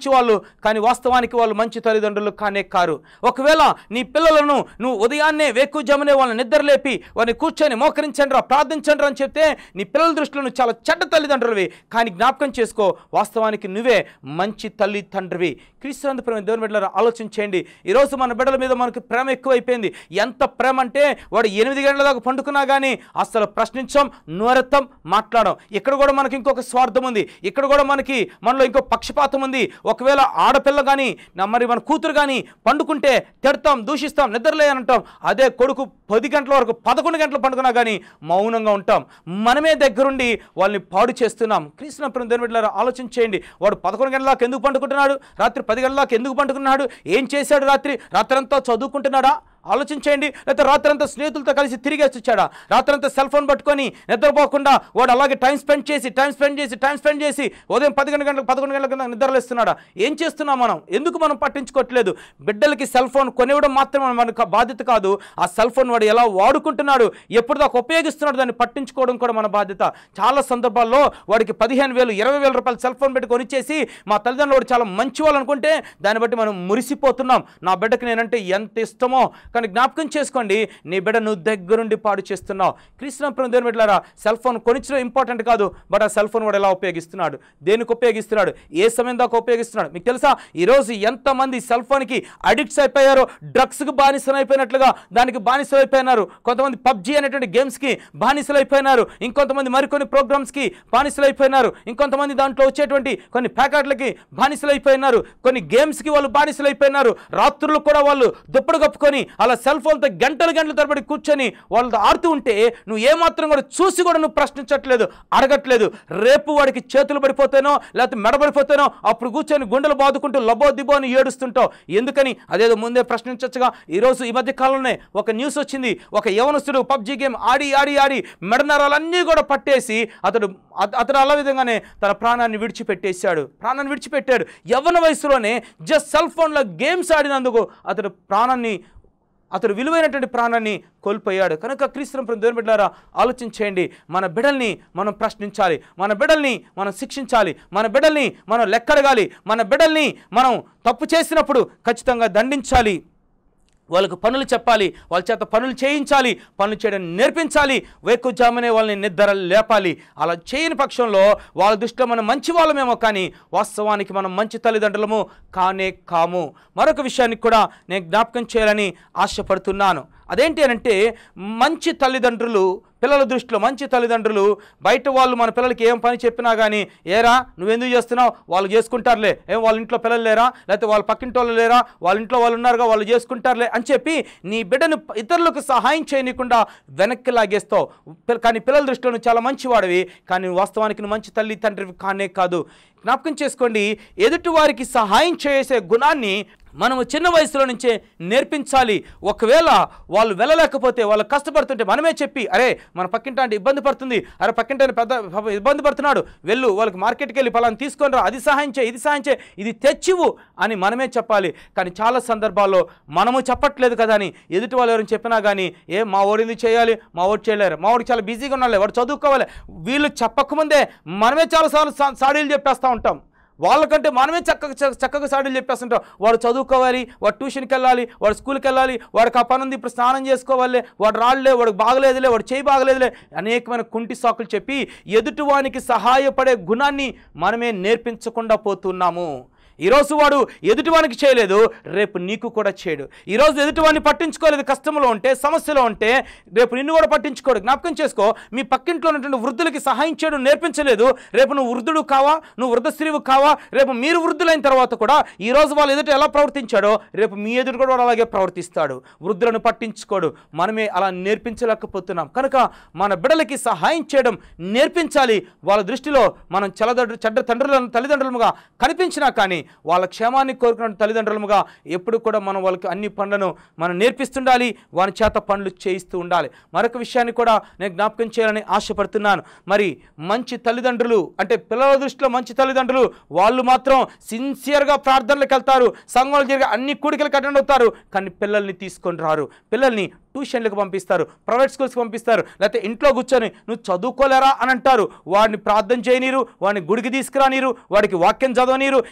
మంచి వాళ్ళు కానీ వాస్తవానికి వాళ్ళు మంచి తల్లిదండ్రులు కానే కారు ఒకవేళ నీ పిల్లలను నువ్వు ఉదయాన్నే వేకుజామునే వాళ్ళని నిద్రలేపి వారిని కూర్చొని మోకరించండి రా ప్రార్థించండి రా అని చెప్తే నీ పిల్లల దృష్టిలో నువ్వు చాలా చెడ్డ తల్లిదండ్రులవి కానీ జ్ఞాపకం చేసుకో వాస్తవానికి నువ్వే మంచి తల్లి తండ్రివి క్రీస్తునందు ప్రేమ దేవుని బిడ్డలారా ఆలోచన చేయండి ఈరోజు మన బిడ్డల మీద మనకి ప్రేమ ఎక్కువైపోయింది ఎంత ప్రేమ అంటే వాడు ఎనిమిది గంటల దాకా పండుకున్నా కానీ అసలు ప్రశ్నించం నోరెత్తం మాట్లాడం ఇక్కడ కూడా మనకి ఇంకొక స్వార్థం ఉంది ఇక్కడ కూడా మనకి మనలో ఇంకో పక్షపాతం ఉంది ఒకవేళ ఆడపిల్ల కానీ మరి మన కూతురు కానీ పండుకుంటే తిడతాం దూషిస్తాం నిద్రలే అని అంటాం అదే కొడుకు పది గంటల వరకు పదకొండు గంటలు పండుకున్నా కానీ మౌనంగా ఉంటాం మనమే దగ్గరుండి వాళ్ళని పాడు చేస్తున్నాం క్రీస్తునప్పుడు దేవుని బిడ్డలారా ఆలోచన చేయండి వాడు పదకొండు గంటల దాకా ఎందుకు పండుకుంటున్నాడు రాత్రి పది గంటల దాకా ఎందుకు పండుకున్నాడు ఏం చేశాడు రాత్రి రాత్రంతా చదువుకుంటున్నాడా ఆలోచించేయండి లేకపోతే రాత్రంతా స్నేహితులతో కలిసి తిరిగేసి వచ్చాడా రాత్రంతా సెల్ ఫోన్ పట్టుకొని నిద్రపోకుండా వాడు అలాగే టైం స్పెండ్ చేసి టైం స్పెండ్ చేసి టైం స్పెండ్ చేసి ఉదయం పదకొండు గంటలకు పదకొండు గంటల కింద నిద్రలేస్తున్నాడా ఏం చేస్తున్నాం మనం ఎందుకు మనం పట్టించుకోవట్లేదు బిడ్డలకి సెల్ ఫోన్ కొనివ్వడం మాత్రమే మనకు బాధ్యత కాదు ఆ సెల్ ఫోన్ వాడు ఎలా వాడుకుంటున్నాడు ఎప్పుడు దాకా ఉపయోగిస్తున్నాడు దాన్ని పట్టించుకోవడం కూడా మన బాధ్యత చాలా సందర్భాల్లో వాడికి పదిహేను వేలు ఇరవై వేల రూపాయలు సెల్ ఫోన్ పెట్టి కొనిచ్చేసి మా తల్లిదండ్రులు వాడు చాలా మంచి వాళ్ళు అనుకుంటే దాన్ని బట్టి మనం మురిసిపోతున్నాం నా బిడ్డకి నేనంటే ఎంత ఇష్టమో కానీ జ్ఞాపకం చేసుకోండి నీ బిడ్డ నువ్వు దగ్గరుండి పాడు చేస్తున్నావు క్రీస్తునప్పుడు దేవుని బిడ్డలారా సెల్ ఫోన్ కొనిచ్చడం ఇంపార్టెంట్ కాదు బట్ ఆ సెల్ ఫోన్ వాడు ఎలా ఉపయోగిస్తున్నాడు దేనికి ఉపయోగిస్తున్నాడు ఏ సమయం దాకా ఉపయోగిస్తున్నాడు మీకు తెలుసా ఈరోజు ఎంతమంది సెల్ ఫోన్కి అడిక్ట్స్ అయిపోయారో డ్రగ్స్కి బానిసలు అయిపోయినట్లుగా దానికి బానిసలు అయిపోయినారు కొంతమంది పబ్జీ అనేటువంటి గేమ్స్కి బానిసలు అయిపోయినారు ఇంకొంతమంది మరికొన్ని ప్రోగ్రామ్స్కి బానిసలు అయిపోయినారు ఇంకొంతమంది దాంట్లో వచ్చేటువంటి కొన్ని ప్యాకెట్లకి బానిసలు అయిపోయినారు కొన్ని గేమ్స్కి వాళ్ళు బానిసలు అయిపోయినారు రాత్రులు కూడా వాళ్ళు దుప్పడు కప్పుకొని అలా సెల్ ఫోన్తో గంటలు గంటల తరబడి కూర్చొని వాళ్ళతో ఆడుతూ ఉంటే నువ్వు ఏమాత్రం కూడా చూసి కూడా నువ్వు ప్రశ్నించట్లేదు అడగట్లేదు రేపు వాడికి చేతులు పడిపోతానో లేకపోతే మెడబడిపోతానో అప్పుడు కూర్చొని గుండెలు బాదుకుంటూ లబో దిబో అని ఏడుస్తుంటావు ఎందుకని అదేదో ముందే ప్రశ్నించచ్చుగా ఈరోజు ఈ మధ్య కాలంలోనే ఒక న్యూస్ వచ్చింది ఒక యవనస్తుడు పబ్జీ గేమ్ ఆడి ఆడి ఆడి మెడనరాలన్నీ కూడా పట్టేసి అతడు అత- అతడు అలా విధంగానే తన ప్రాణాన్ని విడిచిపెట్టేశాడు ప్రాణాన్ని విడిచిపెట్టాడు యవ్వన వయసులోనే జస్ట్ సెల్ ఫోన్లో గేమ్స్ ఆడినందుకు అతడు ప్రాణాన్ని అతడు విలువైనటువంటి ప్రాణాన్ని కోల్పోయాడు కనుక క్రీస్తుని దేవుని బిడ్డారా ఆలోచించేయండి మన బిడల్ని మనం ప్రశ్నించాలి మన బిడల్ని మనం శిక్షించాలి మన బిడల్ని మనం లెక్కడగాలి మన బిడల్ని మనం తప్పు చేసినప్పుడు ఖచ్చితంగా దండించాలి వాళ్ళకు పనులు చెప్పాలి వాళ్ళ చేత పనులు చేయించాలి పనులు చేయడం నేర్పించాలి వేకుజామునే వాళ్ళని నిద్ర లేపాలి అలా చేయని పక్షంలో వాళ్ళ దృష్టిలో మనం మంచి వాళ్ళమేమో కానీ వాస్తవానికి మనం మంచి తల్లిదండ్రులము కానే కాము మరొక విషయానికి కూడా నేను జ్ఞాపకం చేయాలని ఆశపడుతున్నాను అదేంటి అని అంటే మంచి తల్లిదండ్రులు పిల్లల దృష్టిలో మంచి తల్లిదండ్రులు బయట వాళ్ళు మన పిల్లలకి ఏం పని చెప్పినా కానీ ఏరా నువ్వెందుకు చేస్తున్నావు వాళ్ళు చేసుకుంటారులే ఏం వాళ్ళ ఇంట్లో పిల్లలు లేరా లేకపోతే వాళ్ళ పక్కింటి వాళ్ళు లేరా వాళ్ళ ఇంట్లో వాళ్ళు ఉన్నారుగా వాళ్ళు చేసుకుంటారులే అని చెప్పి నీ బిడ్డను ఇతరులకు సహాయం చేయనీయకుండా వెనక్కి లాగేస్తావు పిల్ల- కానీ పిల్లల దృష్టిలో నువ్వు చాలా మంచివాడివి కానీ వాస్తవానికి నువ్వు మంచి తల్లి తండ్రివి కానే కాదు జ్ఞాపకం చేసుకోండి ఎదుటి వారికి సహాయం చేసే గుణాన్ని మనము చిన్న వయసులో నుంచే నేర్పించాలి ఒకవేళ వాళ్ళు వెళ్ళలేకపోతే వాళ్ళు కష్టపడుతుంటే మనమే చెప్పి అరే మన పక్కింటి అంటే ఇబ్బంది పడుతుంది అరే పక్కింటి పెద్ద పాపం ఇబ్బంది పడుతున్నాడు వెళ్ళు వాళ్ళకి మార్కెట్కి వెళ్ళి పలానా తీసుకొని రా అది సహాయం చేయి ఇది సహాయం చేయి ఇది తెచ్చివు అని మనమే చెప్పాలి కానీ చాలా సందర్భాల్లో మనము చెప్పట్లేదు కదా అని ఎదుటి వాళ్ళు ఎవరైనా చెప్పినా కానీ ఏ మా ఓడి ఎందుకు చేయాలి మా ఓడి చేయలేరు మా ఓడికి చాలా బిజీగా ఉండాలి వాడు చదువుకోవాలి వీళ్ళు చెప్పకముందే మనమే చాలాసార్లు సా- సాడీలు చెప్పేస్తూ ఉంటాం వాళ్ళకంటే మనమే చక్కగా చ- చక్కగా సాడీలు చెప్పేస్తుంటాం వాడు చదువుకోవాలి వాడు ట్యూషన్కి వెళ్ళాలి వాడు స్కూల్కి వెళ్ళాలి వాడికి ఆ పని ఉంది ఇప్పుడు స్నానం చేసుకోవాలి వాడు రాళ్ళే వాడికి బాగలేదులే వాడు చేయి బాగలేదులే అనేకమైన కుంటి సాకులు చెప్పి ఎదుటివానికి సహాయపడే గుణాన్ని మనమే నేర్పించకుండా పోతున్నాము ఈరోజు వాడు ఎదుటివానికి చేయలేదు రేపు నీకు కూడా చేయడు ఈరోజు ఎదుటివాడిని పట్టించుకోలేదు కష్టంలో ఉంటే సమస్యలో ఉంటే రేపు నిన్ను కూడా పట్టించుకోడు జ్ఞాపకం చేసుకో మీ పక్కింట్లో ఉన్నటువంటి వృద్ధులకి సహాయం చేయడం నేర్పించలేదు రేపు నువ్వు వృద్ధుడు కావా నువ్వు వృద్ధ స్త్రీవు కావా రేపు మీరు వృద్ధులైన తర్వాత కూడా ఈ రోజు వాళ్ళ ఎదుట ఎలా ప్రవర్తించాడో రేపు మీ ఎదురు కూడా వాడు అలాగే ప్రవర్తిస్తాడు వృద్ధులను పట్టించుకోడు మనమే అలా నేర్పించలేకపోతున్నాం కనుక మన బిడ్డలకి సహాయం చేయడం నేర్పించాలి వాళ్ళ దృష్టిలో మనం చెలదడ్డు చెడ్డ తండ్రులను తల్లిదండ్రులుగా కనిపించినా కానీ వాళ్ళ క్షేమాన్ని కోరుకున్న తల్లిదండ్రులుగా ఎప్పుడు కూడా మనం వాళ్ళకి అన్ని పనులను మనం నేర్పిస్తుండాలి వాని చేత పనులు చేయిస్తూ ఉండాలి మరొక విషయాన్ని కూడా నేను జ్ఞాపకం చేయాలని ఆశపడుతున్నాను మరి మంచి తల్లిదండ్రులు అంటే పిల్లల దృష్టిలో మంచి తల్లిదండ్రులు వాళ్ళు మాత్రం సిన్సియర్గా ప్రార్థనలకు వెళ్తారు సంఘాలు జరిగే అన్ని కూడికలకు అటెండ్ అవుతారు కానీ పిల్లల్ని తీసుకొని రారు పిల్లల్ని ట్యూషన్లకు పంపిస్తారు ప్రైవేట్ స్కూల్స్కి పంపిస్తారు లేకపోతే ఇంట్లో కూర్చొని నువ్వు చదువుకోలేరా అని అంటారు వాడిని ప్రార్థన చేయనీరు వాడిని గుడికి తీసుకురానీరు వాడికి వాక్యం చదవనీరు వీళ్ళు మాత్రం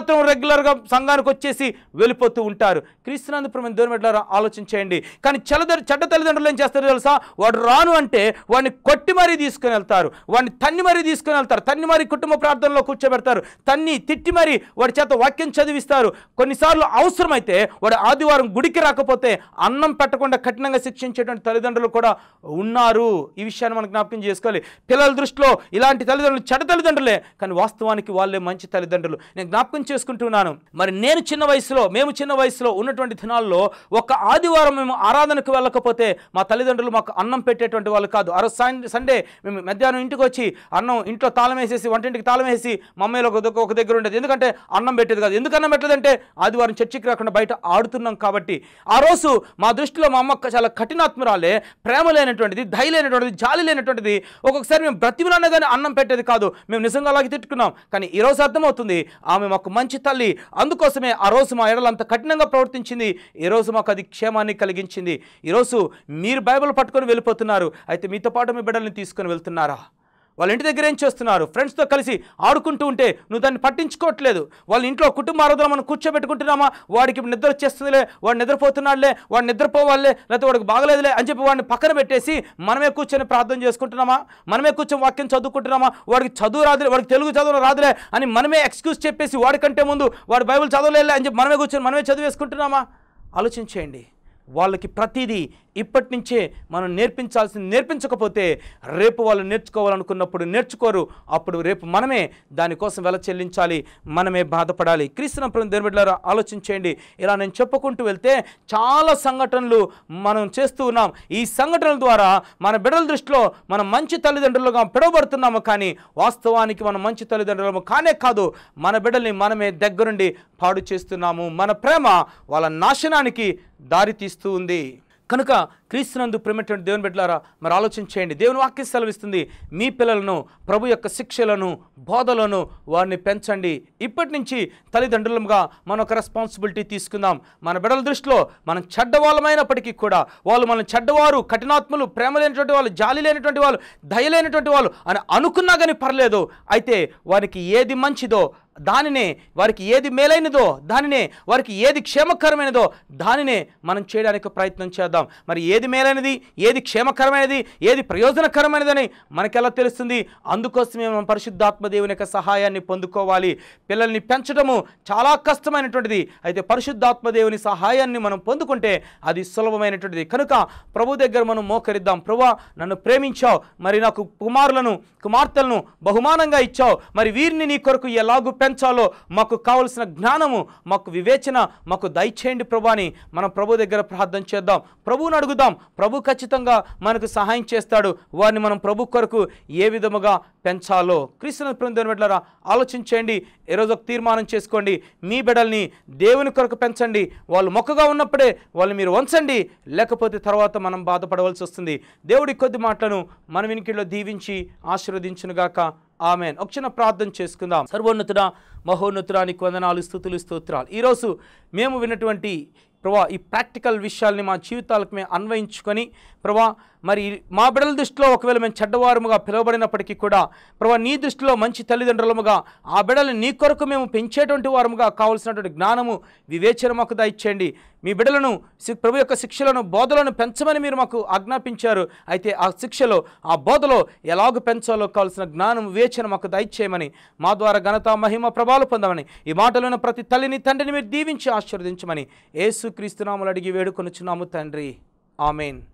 మాత్రం రెగ్యులర్గా సంఘానికి వచ్చేసి వెళ్ళిపోతూ ఉంటారు క్రీస్తునందు ప్రేమ దేవుని బిడ్డలారా ఆలోచన చేయండి కానీ చెలద చెడ్డ తల్లిదండ్రులు ఏం చేస్తారు తెలుసా వాడు రాను అంటే వాడిని కొట్టి మరీ తీసుకుని వెళ్తారు వాడిని తన్ని మరీ తీసుకుని వెళ్తారు తన్ని మరీ కుటుంబ ప్రార్థనలో కూర్చోబెడతారు తన్ని తిట్టి మరీ వాడి చేత వాక్యం చదివిస్తారు కొన్నిసార్లు అవసరమైతే వాడు ఆదివారం గుడికి రాకపోతే అన్నం పెట్టకుండా కఠినంగా శిక్షించేటువంటి తల్లిదండ్రులు కూడా ఉన్నారు ఈ విషయాన్ని మనం జ్ఞాపకం చేసుకోవాలి పిల్లల దృష్టిలో ఇలాంటి తల్లిదండ్రులు చెడ్డ తల్లిదండ్రులే కానీ వాస్తవానికి వాళ్ళే మంచి తల్లిదండ్రులు నేను జ్ఞాపకం చేసుకుంటున్నాను మరి నేను చిన్న వయసులో మేము చిన్న వయసులో ఉన్నటువంటి దినాల్లో ఒక ఆదివారం మేము ఆరాధనకు వెళ్ళకపోతే మా తల్లిదండ్రులు మాకు అన్నం పెట్టేటువంటి వాళ్ళు కాదు ఆ రోజు సాయం- సండే మేము మధ్యాహ్నం ఇంటికి వచ్చి అన్నం ఇంట్లో తాళం వేసేసి వంటింటికి తాళం వేసి మమ్మీలో ఒక దగ్గ- ఒక దగ్గర ఉండేది ఎందుకంటే అన్నం పెట్టేది కాదు ఎందుకు అన్నం పెట్టలేదంటే ఆదివారం చర్చికి రాకుండా బయట ఆడుతున్నాం కాబట్టి ఆ రోజు మా దృష్టిలో మా అమ్మ చాలా కఠినాత్మరాలే ప్రేమ లేనటువంటిది దయ లేనటువంటిది జాలి లేనటువంటిది ఒక్కొక్కసారి మేము బ్రతిమలన్నా కానీ అన్నం పెట్టేది కాదు మేము నిజంగా అలాగే తిట్టుకున్నాం కానీ ఈ రోజు అర్థమవుతుంది ఆమె మాకు మంచి తల్లి అందుకోసమే ఆ రోజు మా ఎడలు అంత కఠినంగా ప్రవర్తించింది ఈ రోజు మాకు అది క్షేమాన్ని కలిగించింది ఈరోజు మీరు బైబిల్ పట్టుకొని వెళ్ళిపోతున్నారు అయితే మీతో పాటు మీ బిడ్డల్ని తీసుకొని వెళ్తున్నారా వాళ్ళ ఇంటి దగ్గర ఏం చేస్తున్నారు ఫ్రెండ్స్తో కలిసి ఆడుకుంటూ ఉంటే నువ్వు దాన్ని పట్టించుకోవట్లేదు వాళ్ళ ఇంట్లో కుటుంబ ఆరాధన మనం కూర్చోబెట్టుకుంటున్నామా వాడికి ఇప్పుడు నిద్ర వచ్చేస్తుందిలే వాడు నిద్రపోతున్నాడులే వాడు నిద్రపోవాలే లేకపోతే వాడికి బాగలేదులే అని చెప్పి వాడిని పక్కన పెట్టేసి మనమే కూర్చొని ప్రార్థన చేసుకుంటున్నామా మనమే కూర్చొని వాక్యం చదువుకుంటున్నామా వాడికి చదువు రాదులే వాడికి తెలుగు చదువు రాదులే అని మనమే ఎక్స్క్యూజ్ చెప్పేసి వాడికంటే ముందు వాడు బైబిల్ చదవలేలే అని చెప్పి మనమే కూర్చొని మనమే చదివేసుకుంటున్నామా ఆలోచించేయండి వాళ్ళకి ప్రతిదీ ఇప్పటి నుంచే మనం నేర్పించాల్సింది నేర్పించకపోతే రేపు వాళ్ళు నేర్చుకోవాలనుకున్నప్పుడు నేర్చుకోరు అప్పుడు రేపు మనమే దానికోసం వెల చెల్లించాలి మనమే బాధపడాలి క్రీస్తున దేవుని బిడ్డలారా ఆలోచించేయండి ఇలా నేను చెప్పుకుంటూ వెళ్తే చాలా సంఘటనలు మనం చేస్తూ ఉన్నాం ఈ సంఘటనల ద్వారా మన బిడ్డల దృష్టిలో మనం మంచి తల్లిదండ్రులుగా పిలువబడుతున్నాము కానీ వాస్తవానికి మనం మంచి తల్లిదండ్రులము కానే కాదు మన బిడ్డల్ని మనమే దగ్గరుండి పాడు చేస్తున్నాము మన ప్రేమ వాళ్ళ నాశనానికి దారి తీస్తూ ఉంది కనుక క్రీస్తునందు ప్రేమటువంటి దేవుని బిడ్డలారా మరి ఆలోచన చేయండి దేవుని వాక్యం సెలవిస్తుంది మీ పిల్లలను ప్రభు యొక్క శిక్షలను బోధలను వారిని పెంచండి ఇప్పటి నుంచి తల్లిదండ్రులుగా మనం ఒక రెస్పాన్సిబిలిటీ తీసుకుందాం మన బిడ్డల దృష్టిలో మనం చెడ్డవాళ్ళమైనప్పటికీ కూడా వాళ్ళు మన చెడ్డవారు కఠినాత్ములు ప్రేమ లేనటువంటి వాళ్ళు జాలి లేనటువంటి వాళ్ళు దయ లేనటువంటి వాళ్ళు అని అనుకున్నా కానీ పర్లేదు అయితే వారికి ఏది మంచిదో దానినే వారికి ఏది మేలైనదో దానినే వారికి ఏది క్షేమకరమైనదో దానినే మనం చేయడానికి ప్రయత్నం చేద్దాం మరి ఏది మేలైనది ఏది క్షేమకరమైనది ఏది ప్రయోజనకరమైనదని మనకెలా తెలుస్తుంది అందుకోసమే మనం పరిశుద్ధాత్మ దేవుని యొక్క సహాయాన్ని పొందుకోవాలి పిల్లల్ని పెంచడము చాలా కష్టమైనటువంటిది అయితే పరిశుద్ధాత్మ దేవుని సహాయాన్ని మనం పొందుకుంటే అది సులభమైనటువంటిది కనుక ప్రభు దగ్గర మనం మోకరిద్దాం ప్రభా నన్ను ప్రేమించావు మరి నాకు కుమారులను కుమార్తెలను బహుమానంగా ఇచ్చావు మరి వీరిని నీ కొరకు ఎలాగూ పెంచాలో మాకు కావలసిన జ్ఞానము మాకు వివేచన మాకు దయచేయండి ప్రభా అని మనం ప్రభు దగ్గర ప్రార్థన చేద్దాం ప్రభువుని అడుగుదాం ప్రభు ఖచ్చితంగా మనకు సహాయం చేస్తాడు వారిని మనం ప్రభు కొరకు ఏ విధముగా పెంచాలో క్రీస్తుని ప్రేమ బిడ్డలారా ఆలోచించండి ఈరోజు ఒక తీర్మానం చేసుకోండి మీ బిడ్డల్ని దేవుని కొరకు పెంచండి వాళ్ళు మొక్కగా ఉన్నప్పుడే వాళ్ళు మీరు వంచండి లేకపోతే తర్వాత మనం బాధపడవలసి వస్తుంది దేవుడి కొద్ది మాటలను మన వినికిలో దీవించి ఆశీర్వదించునుగాక ఆమెన్ ఒక చిన్న ప్రార్థన చేసుకుందాం సర్వోన్నతుడా మహోన్నతుడానికి వందనాలు స్థుతులు స్తోత్రాలు ఈరోజు మేము విన్నటువంటి ప్రభా ఈ ప్రాక్టికల్ విషయాల్ని మా జీవితాలకు మేము అన్వయించుకొని ప్రభా మరి మా బిడ్డల దృష్టిలో ఒకవేళ మేము చెడ్డవారముగా పిలువబడినప్పటికీ కూడా ప్రభా నీ దృష్టిలో మంచి తల్లిదండ్రులముగా ఆ బిడ్డలు నీ కొరకు మేము పెంచేటువంటి వారముగా కావలసినటువంటి జ్ఞానము వివేచన మాకు దయచేయండి మీ బిడ్డలను సి- ప్రభు యొక్క శిక్షలను బోధలను పెంచమని మీరు మాకు ఆజ్ఞాపించారు అయితే ఆ శిక్షలో ఆ బోధలో ఎలాగ పెంచాలో కావాల్సిన జ్ఞానం వివేచన మాకు దయచేయమని మా ద్వారా ఘనత మహిమ ప్రభావాలు పొందమని ఈ మాటలను ప్రతి తల్లిని తండ్రిని మీరు దీవించి ఆశీర్వదించమని యేసు క్రీస్తునాములు అడిగి వేడుకొనుచున్నాము తండ్రి ఆమెన్